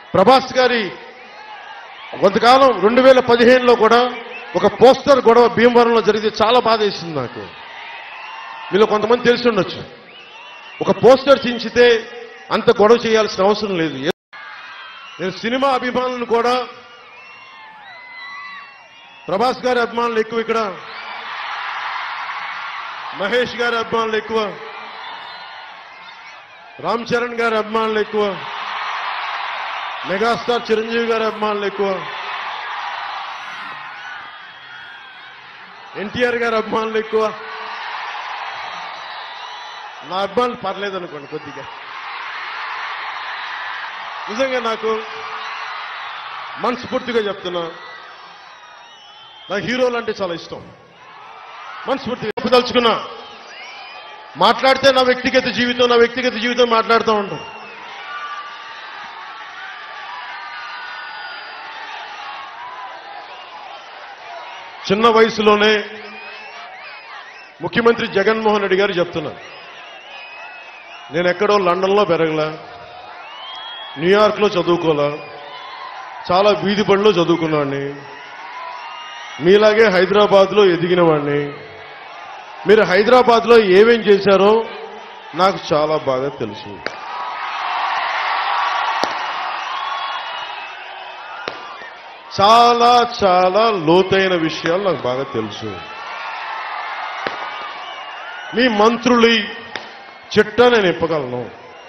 ప్రభాస్ గారి కొంతకాలం రెండు వేల పదిహేనులో కూడా ఒక పోస్టర్ గొడవ భీమవరంలో జరిగితే చాలా బాధ వేసింది నాకు మీలో కొంతమంది తెలిసి ఉండొచ్చు ఒక పోస్టర్ చించితే అంత గొడవ చేయాల్సిన అవసరం లేదు నేను సినిమా అభిమానులను కూడా ప్రభాస్ గారి అభిమానులు ఎక్కువ ఇక్కడ మహేష్ గారి అభిమానులు ఎక్కువ రామ్ చరణ్ గారి అభిమానులు ఎక్కువ మెగాస్టార్ చిరంజీవి గారి అభిమానులు ఎక్కువ ఎన్టీఆర్ గారి అభిమానులు ఎక్కువ నా అభిమానులు పర్లేదు అనుకోండి కొద్దిగా నిజంగా నాకు మనస్ఫూర్తిగా చెప్తున్నా నాకు హీరోలు అంటే చాలా ఇష్టం మనస్ఫూర్తిగా చెప్పదలుచుకున్నా మాట్లాడితే నా వ్యక్తిగత జీవితం నా వ్యక్తిగత జీవితం మాట్లాడుతూ ఉంటాం చిన్న వయసులోనే ముఖ్యమంత్రి జగన్మోహన్ రెడ్డి గారు చెప్తున్నారు నేను ఎక్కడో లండన్లో పెరగలా న్యూయార్క్లో చదువుకోలా చాలా వీధి బడిలో చదువుకున్నాడిని మీలాగే హైదరాబాద్లో ఎదిగిన వాడిని మీరు హైదరాబాద్లో ఏమేం చేశారో నాకు చాలా బాగా తెలుసు చాలా చాలా లోతైన విషయాలు నాకు బాగా తెలుసు మీ మంత్రులు చిట్ట నేను ఇప్పగలను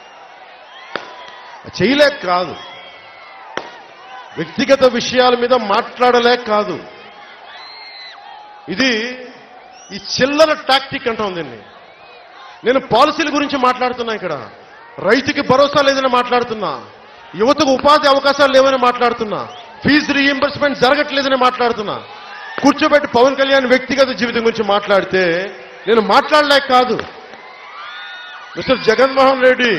చేయలేక కాదు వ్యక్తిగత విషయాల మీద మాట్లాడలేక కాదు ఇది ఈ చిల్లర టాక్టిక్ అంటాం దీన్ని నేను పాలసీల గురించి మాట్లాడుతున్నా ఇక్కడ రైతుకి భరోసా లేదని మాట్లాడుతున్నా యువతకు ఉపాధి అవకాశాలు లేవని మాట్లాడుతున్నా ఫీజు రీఎంబర్స్మెంట్ జరగట్లేదని మాట్లాడుతున్నా కూర్చోబెట్టి పవన్ కళ్యాణ్ వ్యక్తిగత జీవితం గురించి మాట్లాడితే నేను మాట్లాడలేక కాదు మిస్టర్ జగన్మోహన్ రెడ్డి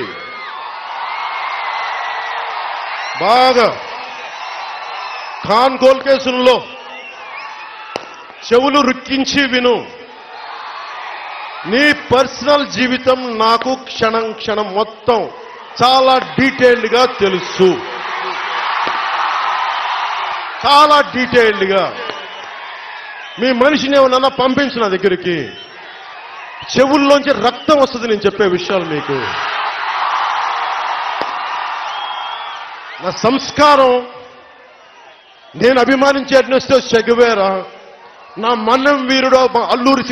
బాగా ఖాన్ గోల్ కేసుల్లో చెవులు రుక్కించి విను నీ పర్సనల్ జీవితం నాకు క్షణం క్షణం మొత్తం చాలా డీటెయిల్డ్ గా తెలుసు చాలా డీటెయిల్డ్ గా మీ మనిషిని ఏమన్నా పంపించు నా దగ్గరికి చెవుల్లోంచి రక్తం వస్తుంది నేను చెప్పే విషయాలు మీకు నా సంస్కారం నేను అభిమానించే అడ్నెస్టో చెగువేరా నా మన్నం వీరుడో మా అల్లూరి